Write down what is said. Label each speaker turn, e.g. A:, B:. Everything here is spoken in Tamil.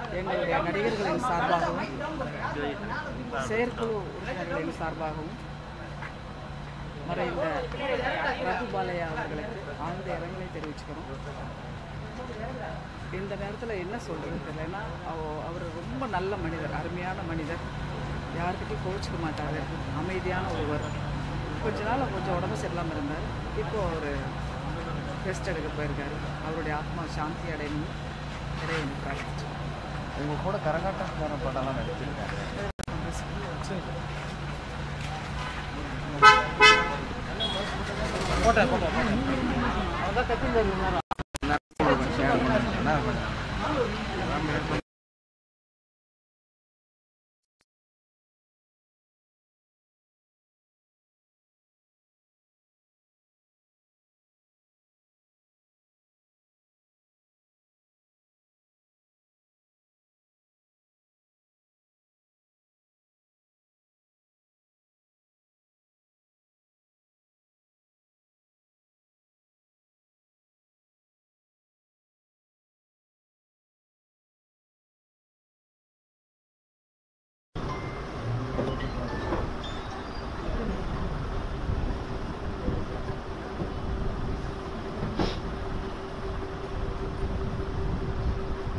A: எங்களுடைய நடிகர்களின் சார்பாகவும் செயற்குழு உறுப்பினர்களின் சார்பாகவும் மறைந்த ரகு பாலையா அவர்களுக்கு ஆழ்ந்த இரங்கலை தெரிவிச்சுக்கிறோம் இந்த நேரத்தில் என்ன சொல்கிறது தெரியல ஏன்னா அவ- அவர் ரொம்ப நல்ல மனிதர் அருமையான மனிதர் யார்கிட்டயும் கோவிச்சுக்க மாட்டார் அமைதியான ஒருவர் கொஞ்ச நாள் கொஞ்சம் உடம்பு சரியில்லாமல் இருந்தார் இப்போ அவர் ரெஸ்ட் எடுக்க போயிருக்காரு அவருடைய ஆத்மா சாந்தி அடையணும் இறைவனை பிரார்த்திச்சு
B: உங்க கூட கரகாட்டக்கார படம்லாம் நடிச்சிருக்காரு
A: அவதான் கத்தின்னு
B: என்ன